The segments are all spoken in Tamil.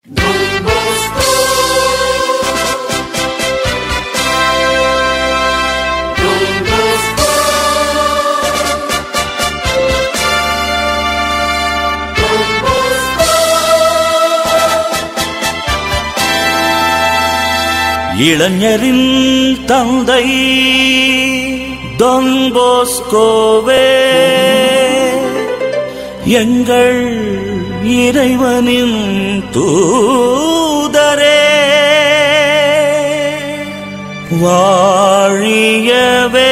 இளைஞரின் தந்தை தொன் போஸ்கோவே எங்கள் இறைவனின் தூதரே வாழியவே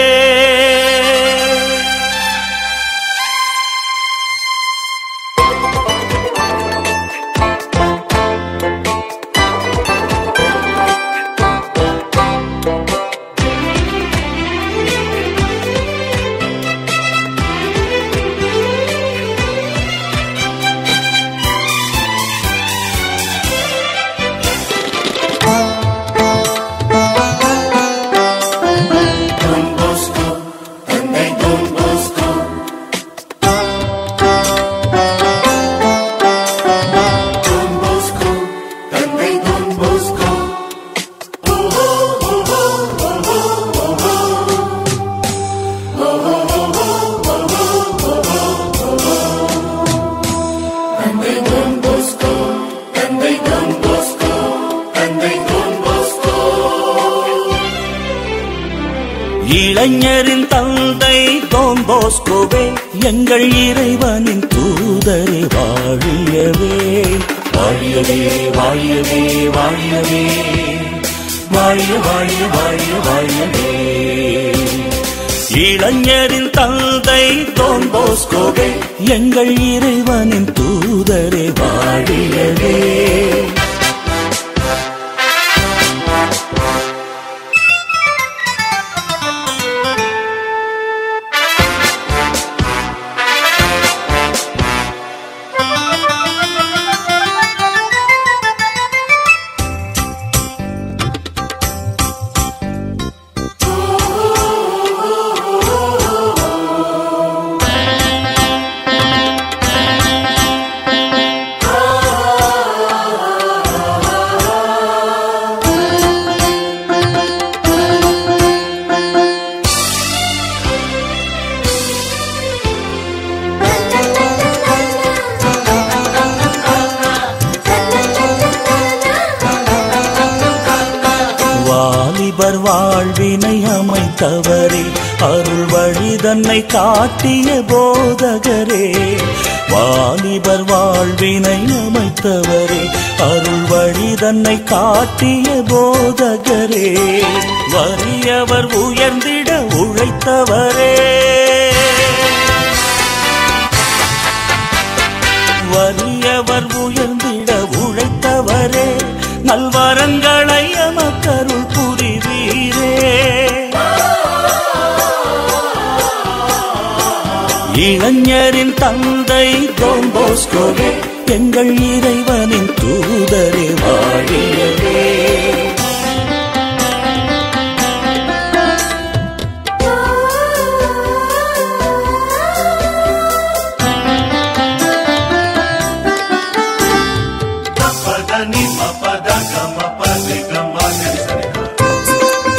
இளைஞரின் தந்தை தோன் போஸ்கோவே எங்கள் இறைவனின் தூதரே வாழியவே வாழியவே வாழியவே வாழியவே வாழிய வாழிய வாழிய வாழியவே இளைஞரின் தந்தை தோன் போஸ்கோவே எங்கள் இறைவனின் தூதரே வாழியவே வாலிபர் வாழ்வினை அமைத்தவரே அருள் வழி தன்னை காட்டிய போதகரே வாலிபர் வாழ்வினை அமைத்தவரே அருள் வழி தன்னை காட்டிய போதகரே வறியவர் உயர்ந்திட உழைத்தவரே வறியவர் உயர்ந்திட உழைத்தவரே நல்வரங்களை எமக்கருள் புரிவீரே இளைஞரின் தந்தை தோம்போஸ்கோவே எங்கள் இறைவனின் தூதரே வாழியவே Papadani, papadaga, mapadega, mapadega.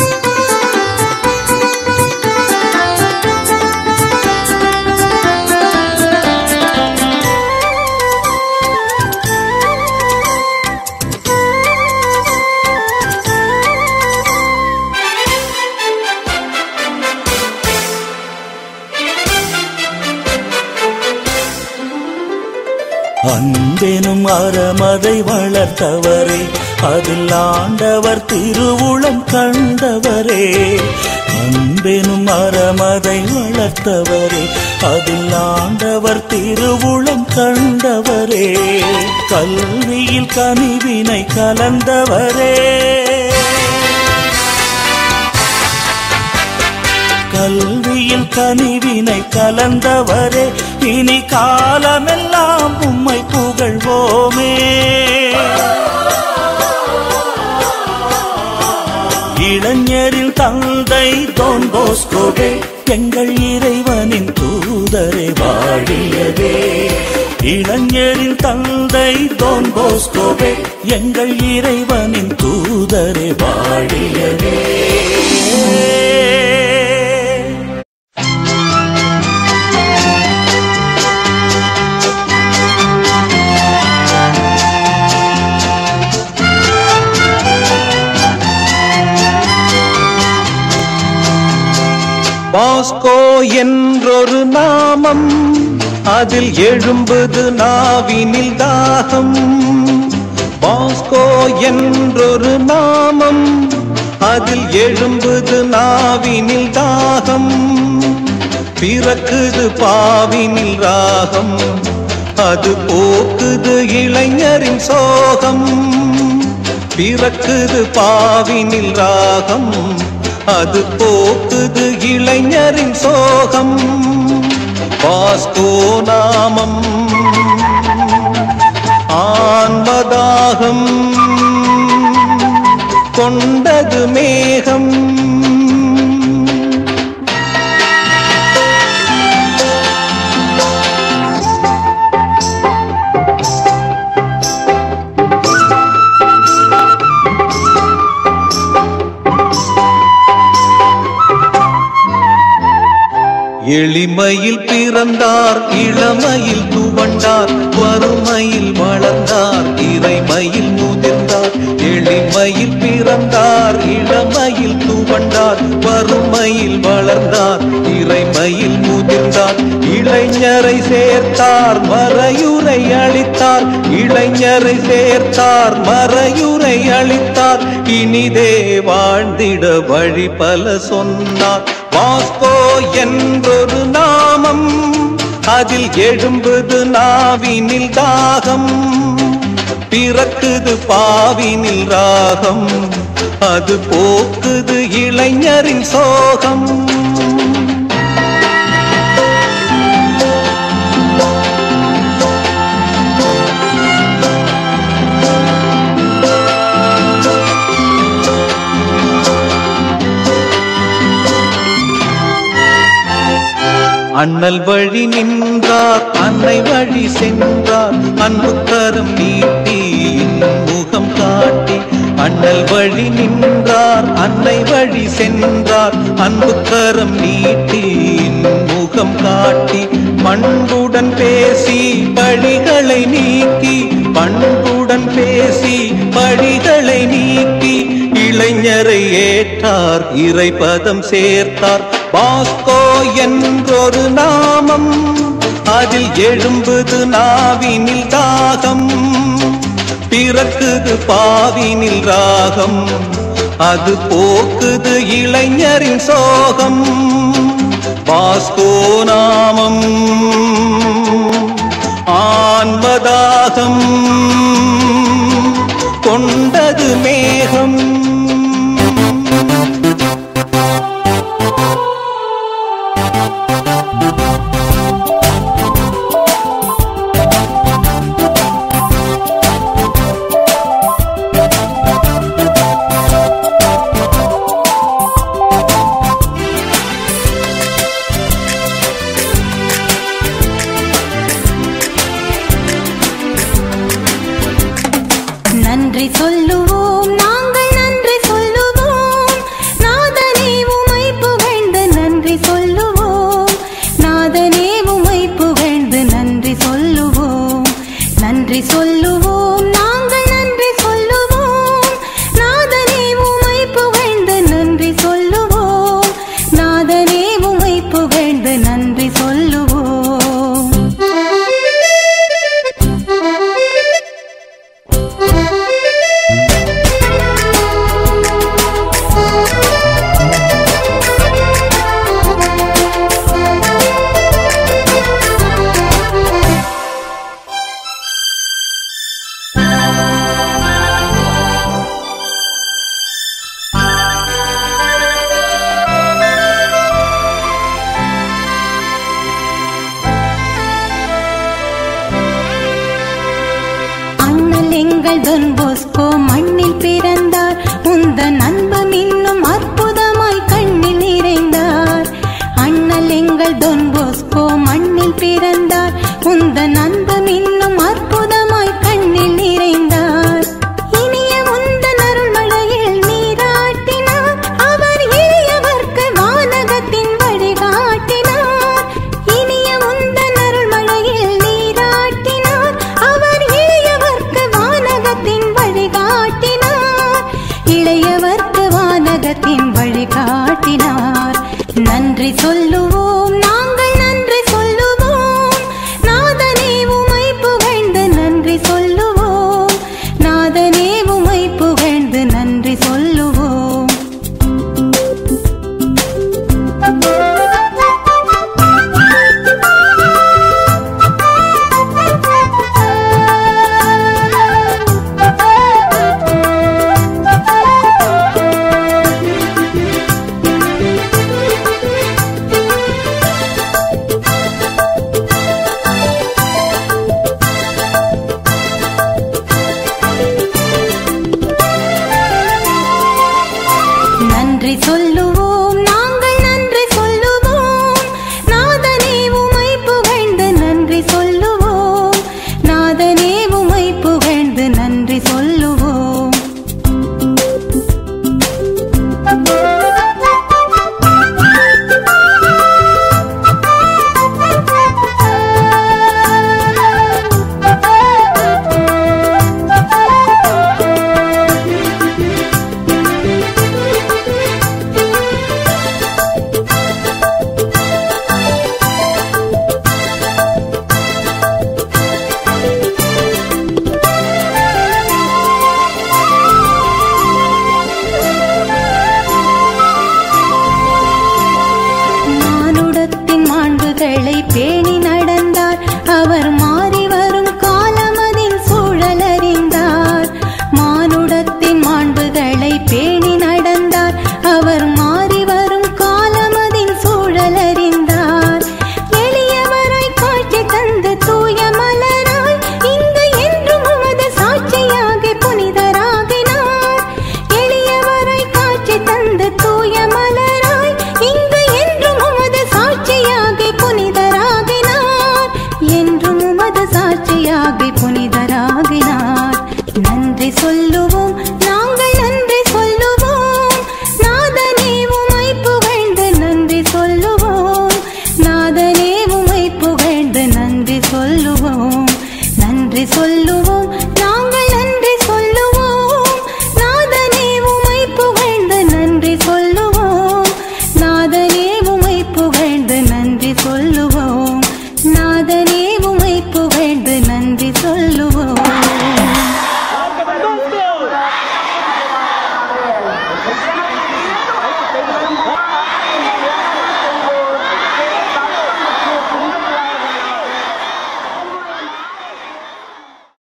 அன்பெனும் அறமதை வளர்த்தவரே அதில் ஆண்டவர் திருவுளம் கண்டவரே அன்பெனும் அறமதை வளர்த்தவரே அதில் ஆண்டவர் திருவுளம் கண்டவரே கல்வியில் கனிவினை கலந்தவரே கல்வியில் கனிவினை கலந்தவரே இனி காலமெல்லாம் உம்மை புகழ்வோமே இளைஞரின் தந்தை தோன் போஸ்கோவே எங்கள் இறைவனின் தூதரை வாழியவே இளைஞரின் தந்தை தோன் போஸ்கோவே எங்கள் இறைவனின் தூதரே வாழியவே பாஸ்கோ என்றொரு நாமம் அதில் எழும்புது நாவினில் தாகம் பாஸ்கோ என்றொரு நாமம் அதில் எழும்புது நாவினில் தாகம் பிறக்குது பாவினில் ராகம் அது போக்குது இளைஞரின் சோகம் பிறக்குது பாவினில் ராகம் அது போக்குது இளைஞரின் சோகம் பாஸ்கோ நாமம் ஆன்மதாகம் கொண்டது மேகம் எளிமையில் பிறந்தார் இளமையில் துவண்டார் வறுமையில் வளர்ந்தார் இறைமையில் முதிர்ந்தார் எளிமையில் பிறந்தார் இளமையில் துவண்டார் வறுமையில் வளர்ந்தார் இறைமையில் முதிர்ந்தார் இளைஞரை சேர்த்தார் மறையுரை அளித்தார் இளைஞரை சேர்த்தார் மறையுரை அளித்தார் இனிதே வாழ்ந்திட வழி பல சொன்னார் வாஸ்கோ என்றொரு நாமம் அதில் எழும்புது நாவினில் தாகம் பிறக்குது பாவினில் ராகம் அது போக்குது இளைஞரின் சோகம் அண்ணல் வழி நின்றார் அன்னை வழி சென்றார் அன்புக்கரம் நீட்டி முகம் காட்டி அண்ணல் வழி நின்றார் அன்னை வழி சென்றார் அன்புக்கரம் நீட்டி முகம் காட்டி பண்புடன் பேசி பழிகளை நீக்கி பண்புடன் பேசி பழிகளை நீக்கி இளைஞரை ஏற்றார் இறைபதம் சேர்த்தார் பாஸ்கோ என்றொரு நாமம் அதில் எழும்புது நாவினில் தாகம் பிறக்குது பாவினில் ராகம் அது போக்குது இளைஞரின் சோகம் பாஸ்கோ நாமம் ஆன்மதாகம் கொண்டது மேகம் நன்றி சொல்லுவோம் நாங்கள் நன்றி சொல்லுவோம் நாதனே உமை புகழ்ந்து நன்றி சொல்லுவோம் நாதனே உமை புகழ்ந்து நன்றி சொல்லுவோம் நன்றி சொல்லுவோம் நாங்கள் நன்றி சொல்லுவோம் நாதனே உமை புகழ்ந்து நன்றி சொல்லுவோம் நாதனே உமை புகழ்ந்து நன்றி சொல்லுவோம் அண்ணல் எங்கள் தொன் போஸ்கோ மண்ணில் பிறந்தார் உந்தன் அன்பு இன்னும் அற்புதமாய் கண்ணில் நிறைந்தார் அண்ணல் எங்கள் தொன் போஸ்கோ மண்ணில் மண்ணில் பிறந்தார் உந்தன் அன்பும் இன்னும் அற்புதமாய் கண்ணில் நிறைந்தார் இனிய உந்தன் அருள்மழையில் நீராட்டினார் அவர் இளையவர்க்கு வானகத்தின் வழிகாட்டினார் இனிய உந்தன் அருள்மழையில் நீராட்டினார் அவர் இளையவர்க்கு வானகத்தின் வழிகாட்டினார் இளையவர்க்கு வானகத்தின் வழிகாட்டினார் நன்றி சொல்